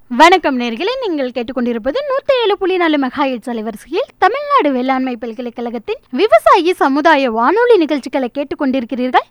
வணக்கம் நேர்களே நீங்கள் கேட்டுக்கொண்டிருப்பது நூத்தி ஏழு புள்ளி நாலு மெகாஹெட்ஸ் அலைவரிசையில் தமிழ்நாடு வேளாண்மை பல்கலைக்கழகத்தின் விவசாயி சமுதாய வானொலி நிகழ்ச்சிகளை கேட்டுக்கொண்டிருக்கிறீர்கள்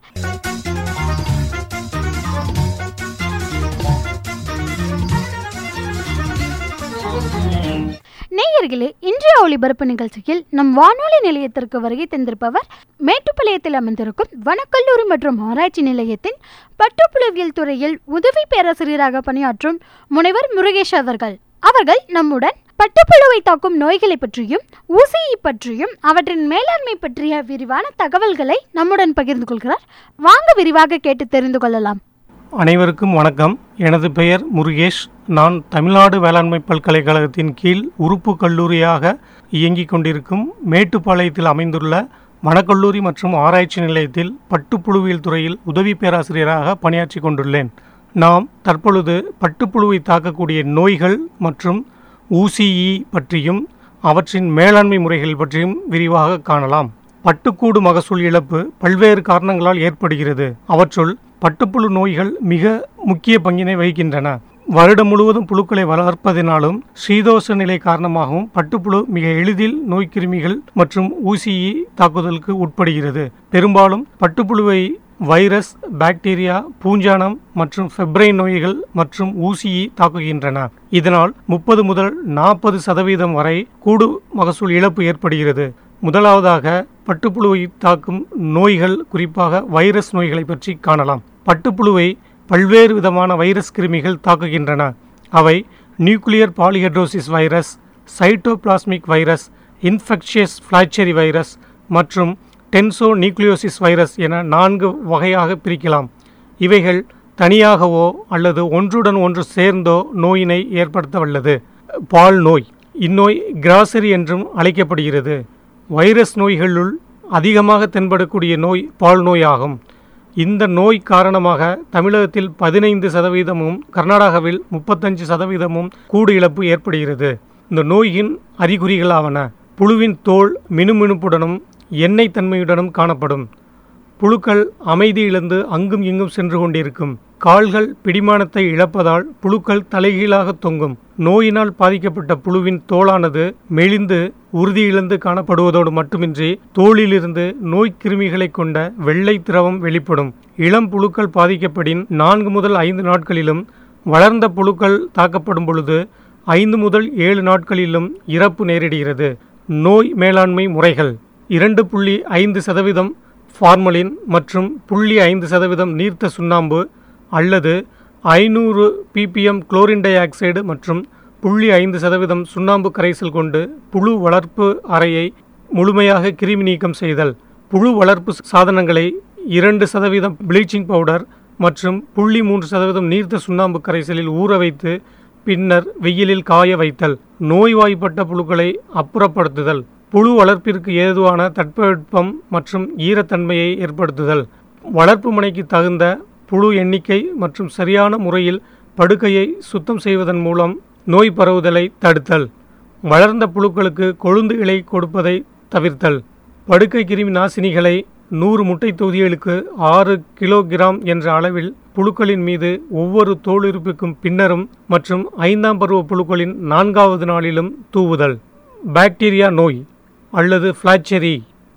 நேயர்களே இன்றைய ஒளிபரப்பு நிகழ்ச்சியில் நம் வானொலி நிலையத்திற்கு வருகை தந்திருப்பவர் மேட்டுப்பாளையத்தில் அமைந்திருக்கும் வனக்கல்லூரி மற்றும் ஆராய்ச்சி நிலையத்தின் பட்டுப்புலவியல் துறையில் உதவி பேராசிரியராக பணியாற்றும் முனைவர் முருகேஷ் அவர்கள் அவர்கள் நம்முடன் பட்டுப்புழுவை தாக்கும் நோய்களை பற்றியும் ஊசியை பற்றியும் அவற்றின் மேலாண்மை பற்றிய விரிவான தகவல்களை நம்முடன் பகிர்ந்து கொள்கிறார் வாங்க விரிவாக கேட்டு தெரிந்து கொள்ளலாம் அனைவருக்கும் வணக்கம் எனது பெயர் முருகேஷ் நான் தமிழ்நாடு வேளாண்மை பல்கலைக்கழகத்தின் கீழ் உறுப்பு கல்லூரியாக இயங்கிக் கொண்டிருக்கும் மேட்டுப்பாளையத்தில் அமைந்துள்ள வனக்கல்லூரி மற்றும் ஆராய்ச்சி நிலையத்தில் பட்டுப்புழுவியல் துறையில் உதவி பேராசிரியராக பணியாற்றி கொண்டுள்ளேன் நாம் தற்பொழுது பட்டுப்புழுவை தாக்கக்கூடிய நோய்கள் மற்றும் ஊசிஇ பற்றியும் அவற்றின் மேலாண்மை முறைகள் பற்றியும் விரிவாக காணலாம் பட்டுக்கூடு மகசூல் இழப்பு பல்வேறு காரணங்களால் ஏற்படுகிறது அவற்றுள் பட்டுப்புழு நோய்கள் மிக முக்கிய பங்கினை வகிக்கின்றன வருடம் முழுவதும் புழுக்களை வளர்ப்பதினாலும் சீதோஷ நிலை காரணமாகவும் பட்டுப்புழு மிக எளிதில் நோய்க்கிருமிகள் மற்றும் ஊசியை தாக்குதலுக்கு உட்படுகிறது பெரும்பாலும் பட்டுப்புழுவை வைரஸ் பாக்டீரியா பூஞ்சானம் மற்றும் ஃபெப்ரைன் நோய்கள் மற்றும் ஊசியை தாக்குகின்றன இதனால் முப்பது முதல் நாற்பது சதவீதம் வரை கூடு மகசூல் இழப்பு ஏற்படுகிறது முதலாவதாக பட்டுப்புழுவை தாக்கும் நோய்கள் குறிப்பாக வைரஸ் நோய்களை பற்றி காணலாம் பட்டுப்புழுவை பல்வேறு விதமான வைரஸ் கிருமிகள் தாக்குகின்றன அவை nuclear polyhedrosis virus cytoplasmic virus infectious flacherie virus மற்றும் டென்சோ நியூக்ளியோசிஸ் வைரஸ் என நான்கு வகையாக பிரிக்கலாம் இவைகள் தனியாகவோ அல்லது ஒன்றுடன் ஒன்று சேர்ந்தோ நோயினை ஏற்படுத்த வல்லது பால் நோய் இந்நோய் கிராசரி என்றும் அழைக்கப்படுகிறது வைரஸ் நோய்களுள் அதிகமாக தென்படக்கூடிய நோய் பால் நோய் ஆகும் இந்த நோய் காரணமாக தமிழகத்தில் பதினைந்து சதவீதமும் கர்நாடகாவில் முப்பத்தஞ்சு சதவீதமும் கூடு இழப்பு ஏற்படுகிறது இந்த நோயின் அறிகுறிகளாவன புழுவின் தோல் மினுமினுப்புடனும் எண்ணெய் தன்மையுடனும் காணப்படும் புழுக்கள் அமைதி இழந்து அங்கும் இங்கும் சென்று கொண்டிருக்கும் கால்கள் பிடிமானத்தை இழப்பதால் புழுக்கள் தலைகீழாக தொங்கும் நோயினால் பாதிக்கப்பட்ட புழுவின் தோலானது மெலிந்து உறுதி இழந்து காணப்படுவதோடு மட்டுமின்றி தோலிலிருந்து நோய்க்கிருமிகளை கொண்ட வெள்ளை திரவம் வெளிப்படும் இளம் புழுக்கள் பாதிக்கப்படின் நான்கு முதல் ஐந்து நாட்களிலும் வளர்ந்த புழுக்கள் தாக்கப்படும் பொழுது ஐந்து முதல் ஏழு நாட்களிலும் இறப்பு நேரிடுகிறது நோய் மேலாண்மை முறைகள் இரண்டு புள்ளி ஐந்து சதவீதம் ஃபார்மலின் மற்றும் புள்ளி ஐந்து சதவீதம் நீர்த்த சுண்ணாம்பு அல்லது ஐநூறு பிபிஎம் குளோரின் டை ஆக்சைடு மற்றும் புள்ளி ஐந்து சதவீதம் சுண்ணாம்பு கரைசல் கொண்டு புழு வளர்ப்பு அறையை முழுமையாக கிருமி நீக்கம் செய்தல் புழு வளர்ப்பு சாதனங்களை இரண்டு சதவீதம் ப்ளீச்சிங் பவுடர் மற்றும் புள்ளி மூன்று சதவீதம் நீர்த்த சுண்ணாம்பு கரைசலில் ஊற வைத்து பின்னர் வெயிலில் காய வைத்தல் நோய்வாய்ப்பட்ட புழுக்களை அப்புறப்படுத்துதல் புழு வளர்ப்பிற்கு ஏதுவான தட்பவெப்பம் மற்றும் ஈரத்தன்மையை ஏற்படுத்துதல் வளர்ப்பு முனைக்கு தகுந்த புழு எண்ணிக்கை மற்றும் சரியான முறையில் படுக்கையை சுத்தம் செய்வதன் மூலம் நோய் பரவுதலை தடுத்தல் வளர்ந்த புழுக்களுக்கு கொழுந்து இலை கொடுப்பதை தவிர்த்தல் படுக்கை கிருமி நாசினிகளை நூறு முட்டை தொகுதிகளுக்கு ஆறு கிலோகிராம் என்ற அளவில் புழுக்களின் மீது ஒவ்வொரு தோலுறுப்புக்கும் பின்னரும் மற்றும் ஐந்தாம் பருவ புழுக்களின் நான்காவது நாளிலும் தூவுதல் பாக்டீரியா நோய் அல்லது flacherie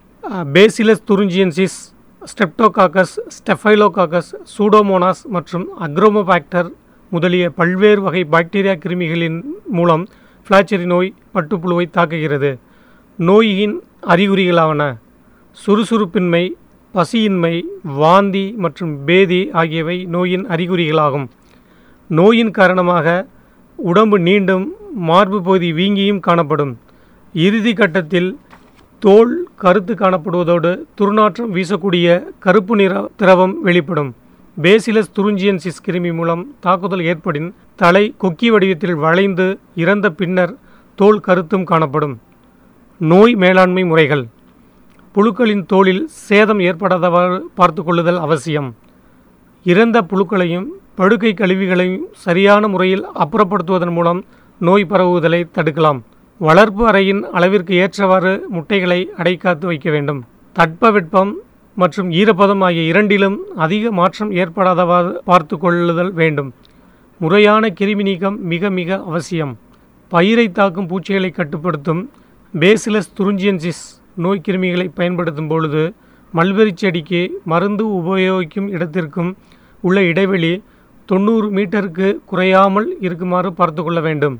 bacillus thuringiensis streptococcus staphylococcus pseudomonas மற்றும் அக்ரோமோபாக்டர் முதலிய பல்வேறு வகை பாக்டீரியா கிருமிகளின் மூலம் ஃப்ளாச்செரி நோய் பட்டுப்புழுவை தாக்குகிறது நோயின் அறிகுறிகளாவன சுறுசுறுப்பின்மை பசியின்மை வாந்தி மற்றும் பேதி ஆகியவை நோயின் அறிகுறிகளாகும் நோயின் காரணமாக உடம்பு நீண்டும் மார்பு பகுதி வீங்கியும் காணப்படும் இறுதி கட்டத்தில் தோல் கருத்து காணப்படுவதோடு துர்நாற்றம் வீசக்கூடிய கருப்பு நிற திரவம் வெளிப்படும் பேசிலஸ் துருஞ்சியன்சிஸ் கிருமி மூலம் தாக்குதல் ஏற்படின் தலை கொக்கி வடிவத்தில் வளைந்து இறந்த பின்னர் தோல் கருத்தும் காணப்படும் நோய் மேலாண்மை முறைகள் புழுக்களின் தோலில் சேதம் ஏற்படாதவாறு பார்த்து கொள்ளுதல் அவசியம் இறந்த புழுக்களையும் படுக்கை கழிவுகளையும் சரியான முறையில் அப்புறப்படுத்துவதன் மூலம் நோய் பரவுவதலை தடுக்கலாம் வளர்ப்பு அறையின் அளவிற்கு ஏற்றவாறு முட்டைகளை அடைக்காத்து வைக்க வேண்டும் தட்பவெப்பம் மற்றும் ஈரப்பதம் ஆகிய இரண்டிலும் அதிக மாற்றம் ஏற்படாதவாறு பார்த்து கொள்ளுதல் வேண்டும் முறையான கிருமி நீக்கம் மிக மிக அவசியம் பயிரை தாக்கும் பூச்சிகளை கட்டுப்படுத்தும் பேசிலஸ் துருஞ்சியன்சிஸ் நோய் கிருமிகளை பயன்படுத்தும் பொழுது மல்பெரி செடிக்கு மருந்து உபயோகிக்கும் இடத்திற்கும் உள்ள இடைவெளி தொண்ணூறு மீட்டருக்கு குறையாமல் இருக்குமாறு பார்த்து கொள்ள வேண்டும்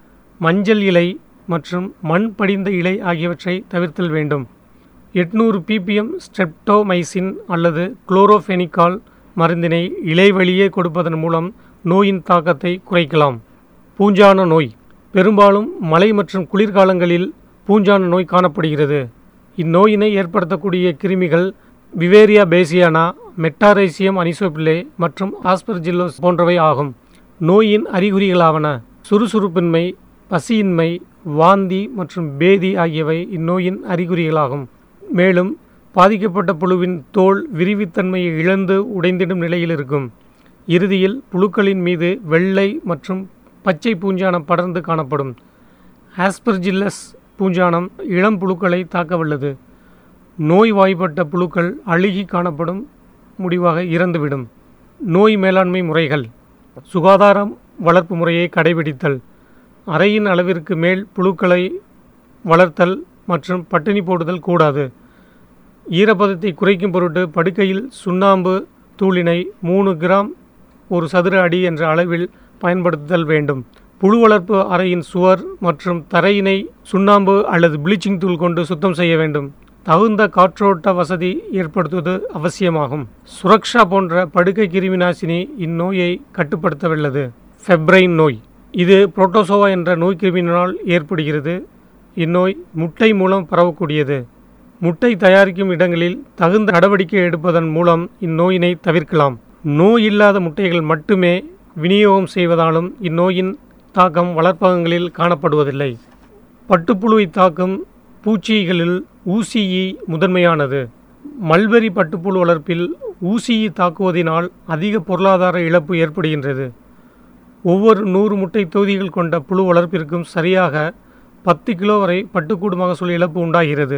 மஞ்சள் இலை மற்றும் மண் படிந்த இலை ஆகியவற்றை தவிர்த்தல் வேண்டும் எட்நூறு பிபிஎம் ஸ்ட்ரெப்டோமைசின் அல்லது குளோரோஃபெனிகால் மருந்தினை இலை வழியே கொடுப்பதன் மூலம் நோயின் தாக்கத்தை குறைக்கலாம் பூஞ்சான நோய் பெரும்பாலும் மழை மற்றும் குளிர்காலங்களில் பூஞ்சான நோய் காணப்படுகிறது இந்நோயினை ஏற்படுத்தக்கூடிய கிருமிகள் விவேரியா பேசியானா மெட்டாரைசியம் அனிசோபில்லே மற்றும் ஆஸ்பர்ஜில்லோஸ் போன்றவை ஆகும் நோயின் அறிகுறிகளாவன சுறுசுறுப்பின்மை பசியின்மை வாந்தி மற்றும் பேதி ஆகியவை இந்நோயின் அறிகுறிகளாகும் மேலும் பாதிக்கப்பட்ட புழுவின் தோல் விரிவுத்தன்மையை இழந்து உடைந்திடும் நிலையில் இருக்கும் இறுதியில் புழுக்களின் மீது வெள்ளை மற்றும் பச்சை பூஞ்சானம் படர்ந்து காணப்படும் ஆஸ்பர்ஜில்லஸ் பூஞ்சானம் இளம் புழுக்களை தாக்கவல்லது நோய்வாய்ப்பட்ட புழுக்கள் அழுகி காணப்படும் முடிவாக இறந்துவிடும் நோய் மேலாண்மை முறைகள் சுகாதாரம் வளர்ப்பு முறையை கடைபிடித்தல் அறையின் அளவிற்கு மேல் புழுக்களை வளர்த்தல் மற்றும் பட்டினி போடுதல் கூடாது ஈரப்பதத்தை குறைக்கும் பொருட்டு படுக்கையில் சுண்ணாம்பு தூளினை மூணு கிராம் ஒரு சதுர அடி என்ற அளவில் பயன்படுத்துதல் வேண்டும் புழு வளர்ப்பு அறையின் சுவர் மற்றும் தரையினை சுண்ணாம்பு அல்லது ப்ளீச்சிங் தூள் கொண்டு சுத்தம் செய்ய வேண்டும் தகுந்த காற்றோட்ட வசதி ஏற்படுத்துவது அவசியமாகும் சுரக்ஷா போன்ற படுக்கை கிருமிநாசினி இந்நோயை கட்டுப்படுத்தவல்லது ஃபெப்ரைன் நோய் இது புரோட்டோசோவா என்ற நோய் கிருமியினால் ஏற்படுகிறது இந்நோய் முட்டை மூலம் பரவக்கூடியது முட்டை தயாரிக்கும் இடங்களில் தகுந்த நடவடிக்கை எடுப்பதன் மூலம் இந்நோயினை தவிர்க்கலாம் நோய் இல்லாத முட்டைகள் மட்டுமே விநியோகம் செய்வதாலும் இந்நோயின் தாக்கம் வளர்ப்பகங்களில் காணப்படுவதில்லை பட்டுப்புழுவை தாக்கும் பூச்சிகளில் ஊசியி முதன்மையானது மல்பெரி பட்டுப்புழு வளர்ப்பில் ஊசியி தாக்குவதினால் அதிக பொருளாதார இழப்பு ஏற்படுகின்றது ஒவ்வொரு நூறு முட்டை தொகுதிகள் கொண்ட புழு வளர்ப்பிற்கும் சரியாக பத்து கிலோ வரை பட்டுக்கூடு மகசூல் இழப்பு உண்டாகிறது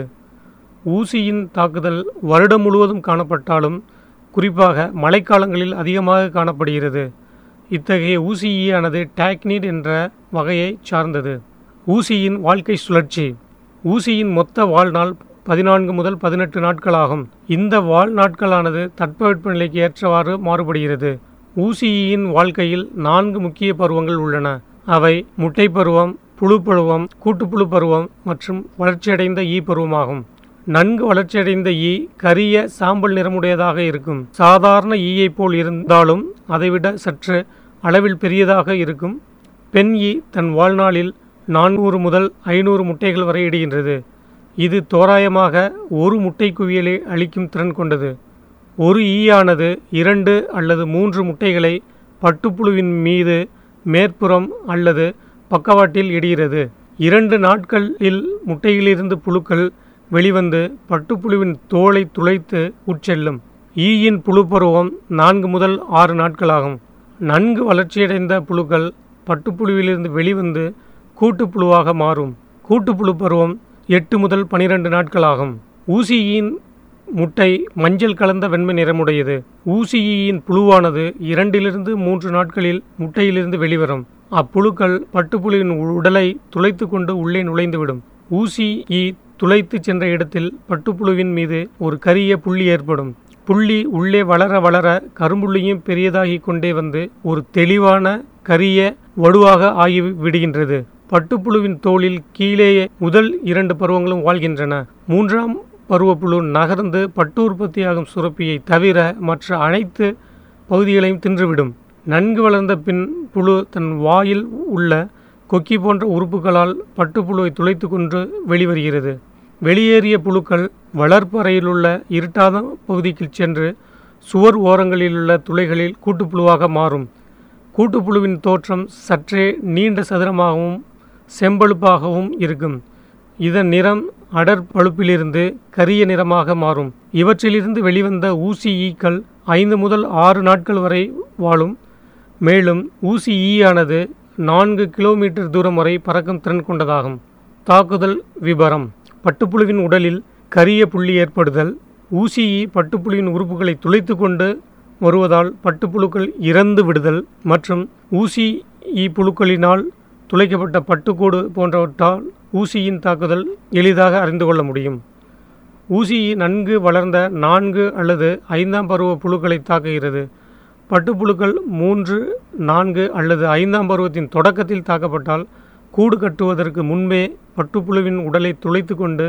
ஊசியின் தாக்குதல் வருடம் முழுவதும் காணப்பட்டாலும் குறிப்பாக மழைக்காலங்களில் அதிகமாக காணப்படுகிறது இத்தகைய ஊசியானது டாக்னிட் என்ற வகையை சார்ந்தது ஊசியின் வாழ்க்கை சுழற்சி ஊசியின் மொத்த வாழ்நாள் பதினான்கு முதல் பதினெட்டு நாட்களாகும் இந்த வாழ்நாட்களானது தட்பவெப்பநிலைக்கு ஏற்றவாறு மாறுபடுகிறது ஊசியின் வாழ்க்கையில் நான்கு முக்கிய பருவங்கள் உள்ளன அவை முட்டை பருவம் புழு பருவம் கூட்டுப்புழு பருவம் மற்றும் வளர்ச்சியடைந்த ஈ பருவமாகும் நன்கு வளர்ச்சியடைந்த ஈ கரிய சாம்பல் நிறமுடையதாக இருக்கும் சாதாரண ஈயை போல் இருந்தாலும் அதைவிட சற்று அளவில் பெரியதாக இருக்கும் பெண் ஈ தன் வாழ்நாளில் நானூறு முதல் ஐநூறு முட்டைகள் வரை இடுகின்றது இது தோராயமாக ஒரு முட்டை குவியலை அளிக்கும் திறன் கொண்டது ஒரு ஈயானது இரண்டு அல்லது மூன்று முட்டைகளை பட்டுப்புழுவின் மீது மேற்புறம் அல்லது பக்கவாட்டில் இடுகிறது இரண்டு நாட்களில் முட்டையிலிருந்து புழுக்கள் வெளிவந்து பட்டுப்புழுவின் தோலை துளைத்து உட்செல்லும் ஈயின் புழு பருவம் நான்கு முதல் ஆறு நாட்களாகும் நன்கு வளர்ச்சியடைந்த புழுக்கள் பட்டுப்புழுவிலிருந்து வெளிவந்து கூட்டுப்புழுவாக மாறும் கூட்டுப்புழு பருவம் எட்டு முதல் பனிரெண்டு நாட்களாகும் ஊசியின் முட்டை மஞ்சள் கலந்த வெண்மை நிறமுடையது ஊசியின் புழுவானது இரண்டிலிருந்து மூன்று நாட்களில் முட்டையிலிருந்து வெளிவரும் அப்புழுக்கள் பட்டுப்புழுவின் உடலை துளைத்து கொண்டு உள்ளே நுழைந்துவிடும் ஊசி ஈ துளைத்து சென்ற இடத்தில் பட்டுப்புழுவின் மீது ஒரு கரிய புள்ளி ஏற்படும் புள்ளி உள்ளே வளர வளர கரும்புள்ளியும் பெரியதாகி கொண்டே வந்து ஒரு தெளிவான கரிய வடுவாக ஆகி விடுகின்றது பட்டுப்புழுவின் தோலில் கீழேயே முதல் இரண்டு பருவங்களும் வாழ்கின்றன மூன்றாம் பருவப்புழு நகர்ந்து பட்டு உற்பத்தியாகும் சுரப்பியை தவிர மற்ற அனைத்து பகுதிகளையும் தின்றுவிடும் நன்கு வளர்ந்த பின் புழு தன் வாயில் உள்ள கொக்கி போன்ற உறுப்புகளால் பட்டுப்புழுவை துளைத்து கொண்டு வெளிவருகிறது வெளியேறிய புழுக்கள் வளர்ப்பு அறையிலுள்ள இருட்டாத பகுதிக்கு சென்று சுவர் ஓரங்களிலுள்ள துளைகளில் கூட்டுப்புழுவாக மாறும் கூட்டுப்புழுவின் தோற்றம் சற்றே நீண்ட சதுரமாகவும் செம்பழுப்பாகவும் இருக்கும் இதன் நிறம் அடர் பழுப்பிலிருந்து கரிய நிறமாக மாறும் இவற்றிலிருந்து வெளிவந்த ஊசி ஈக்கள் ஐந்து முதல் ஆறு நாட்கள் வரை வாழும் மேலும் ஊசி ஈயானது நான்கு கிலோமீட்டர் தூரம் வரை பறக்கும் திறன் கொண்டதாகும் தாக்குதல் விபரம் பட்டுப்புழுவின் உடலில் கரிய புள்ளி ஏற்படுதல் ஊசி ஈ பட்டுப்புழுவின் உறுப்புகளை துளைத்து கொண்டு வருவதால் பட்டுப்புழுக்கள் இறந்து விடுதல் மற்றும் ஊசி ஈ புழுக்களினால் துளைக்கப்பட்ட பட்டுக்கூடு போன்றவற்றால் ஊசியின் தாக்குதல் எளிதாக அறிந்து கொள்ள முடியும் ஊசி நன்கு வளர்ந்த நான்கு அல்லது ஐந்தாம் பருவ புழுக்களை தாக்குகிறது பட்டுப்புழுக்கள் மூன்று நான்கு அல்லது ஐந்தாம் பருவத்தின் தொடக்கத்தில் தாக்கப்பட்டால் கூடு கட்டுவதற்கு முன்பே பட்டுப்புழுவின் உடலை துளைத்து கொண்டு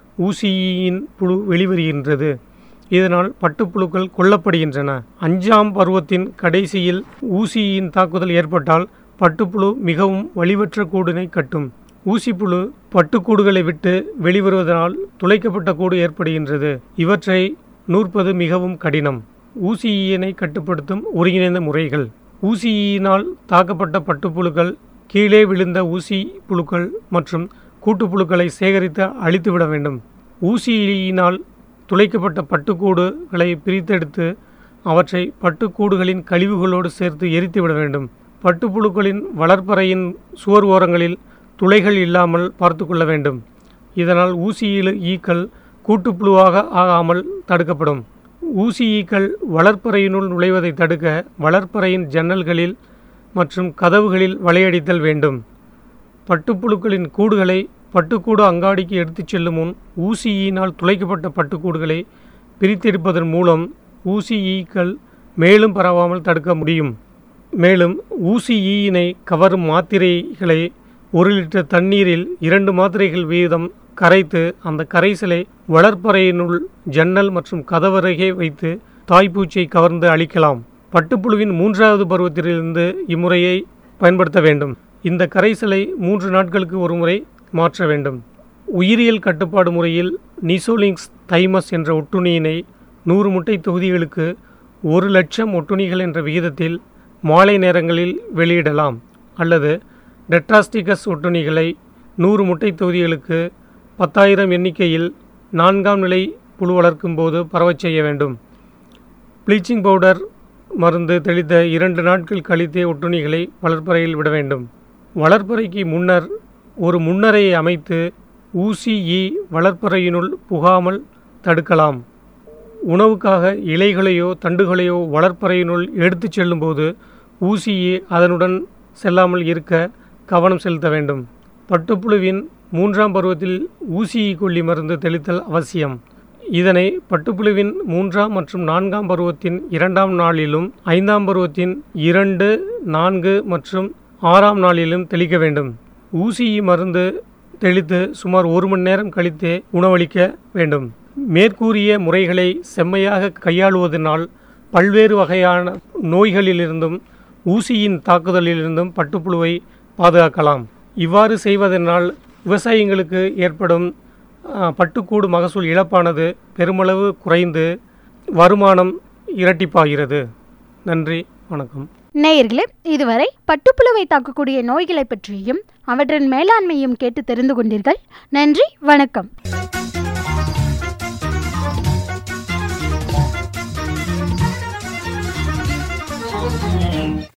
ஊசியின் புழு வெளிவருகின்றது இதனால் பட்டுப்புழுக்கள் கொல்லப்படுகின்றன அஞ்சாம் பருவத்தின் கடைசியில் ஊசியின் தாக்குதல் ஏற்பட்டால் பட்டுப்புழு மிகவும் வலிவற்ற கூடினை கட்டும் ஊசிப்புழு பட்டுக்கூடுகளை விட்டு வெளிவருவதனால் துளைக்கப்பட்ட கூடு ஏற்படுகின்றது இவற்றை நூற்பது மிகவும் கடினம் ஊசியினை கட்டுப்படுத்தும் ஒருங்கிணைந்த முறைகள் ஊசியினால் தாக்கப்பட்ட பட்டுப்புழுக்கள் கீழே விழுந்த ஊசி புழுக்கள் மற்றும் கூட்டுப்புழுக்களை சேகரித்து அழித்துவிட வேண்டும் ஊசியினால் துளைக்கப்பட்ட பட்டுக்கூடுகளை பிரித்தெடுத்து அவற்றை பட்டுக்கூடுகளின் கழிவுகளோடு சேர்த்து எரித்துவிட வேண்டும் பட்டுப்புழுக்களின் வளர்ப்பறையின் சுவர் ஓரங்களில் துளைகள் இல்லாமல் பார்த்து கொள்ள வேண்டும் இதனால் ஊசியில் ஈக்கள் கூட்டுப்புழுவாக ஆகாமல் தடுக்கப்படும் ஊசி ஈக்கள் வளர்ப்பறையினுள் நுழைவதை தடுக்க வளர்ப்பறையின் ஜன்னல்களில் மற்றும் கதவுகளில் வலையடித்தல் வேண்டும் பட்டுப்புழுக்களின் கூடுகளை பட்டுக்கூடு அங்காடிக்கு எடுத்துச் செல்லும் முன் ஊசி ஈயினால் துளைக்கப்பட்ட பட்டுக்கூடுகளை பிரித்தெடுப்பதன் மூலம் ஊசி ஈக்கள் மேலும் பரவாமல் தடுக்க முடியும் மேலும் ஊசி ஈயினை கவரும் மாத்திரைகளை ஒரு லிட்டர் தண்ணீரில் இரண்டு மாத்திரைகள் வீதம் கரைத்து அந்த கரைசலை வளர்ப்பறையினுள் ஜன்னல் மற்றும் கதவருகே வைத்து தாய்ப்பூச்சியை கவர்ந்து அழிக்கலாம் பட்டுப்புழுவின் மூன்றாவது பருவத்திலிருந்து இம்முறையை பயன்படுத்த வேண்டும் இந்த கரைசலை மூன்று நாட்களுக்கு ஒரு முறை மாற்ற வேண்டும் உயிரியல் கட்டுப்பாடு முறையில் நிசோலிங்ஸ் தைமஸ் என்ற ஒட்டுண்ணியினை நூறு முட்டை தொகுதிகளுக்கு ஒரு லட்சம் ஒட்டுண்ணிகள் என்ற விகிதத்தில் மாலை நேரங்களில் வெளியிடலாம் அல்லது டெட்ராஸ்டிகஸ் ஒட்டுண்ணிகளை நூறு முட்டை தொகுதிகளுக்கு பத்தாயிரம் எண்ணிக்கையில் நான்காம் நிலை புழு வளர்க்கும் போது பரவச் செய்ய வேண்டும் ப்ளீச்சிங் பவுடர் மருந்து தெளித்த இரண்டு நாட்கள் கழித்தே ஒட்டுண்ணிகளை வளர்ப்பறையில் விட வேண்டும் வளர்ப்பறைக்கு முன்னர் ஒரு முன்னரையை அமைத்து ஊசி ஈ வளர்ப்பறையினுள் புகாமல் தடுக்கலாம் உணவுக்காக இலைகளையோ தண்டுகளையோ வளர்ப்பறையினுள் எடுத்துச் செல்லும்போது ஊசியை அதனுடன் செல்லாமல் இருக்க கவனம் செலுத்த வேண்டும் பட்டுப்புழுவின் மூன்றாம் பருவத்தில் ஊசி கொல்லி மருந்து தெளித்தல் அவசியம் இதனை பட்டுப்புழுவின் மூன்றாம் மற்றும் நான்காம் பருவத்தின் இரண்டாம் நாளிலும் ஐந்தாம் பருவத்தின் இரண்டு நான்கு மற்றும் ஆறாம் நாளிலும் தெளிக்க வேண்டும் ஊசி மருந்து தெளித்து சுமார் ஒரு மணி நேரம் கழித்தே உணவளிக்க வேண்டும் மேற்கூறிய முறைகளை செம்மையாக கையாளுவதனால் பல்வேறு வகையான நோய்களிலிருந்தும் ஊசியின் தாக்குதலிலிருந்தும் பட்டுப்புழுவை பாதுகாக்கலாம் இவ்வாறு செய்வதனால் விவசாயிங்களுக்கு ஏற்படும் ஆ, பட்டுக்கூடு மகசூல் இழப்பானது பெருமளவு குறைந்து வருமானம் இரட்டிப்பாகிறது நன்றி வணக்கம் நேயர்களே இதுவரை பட்டுப்புழுவை தாக்கக்கூடிய நோய்களை பற்றியும் அவற்றின் மேலாண்மையும் கேட்டு தெரிந்து கொண்டீர்கள் நன்றி வணக்கம்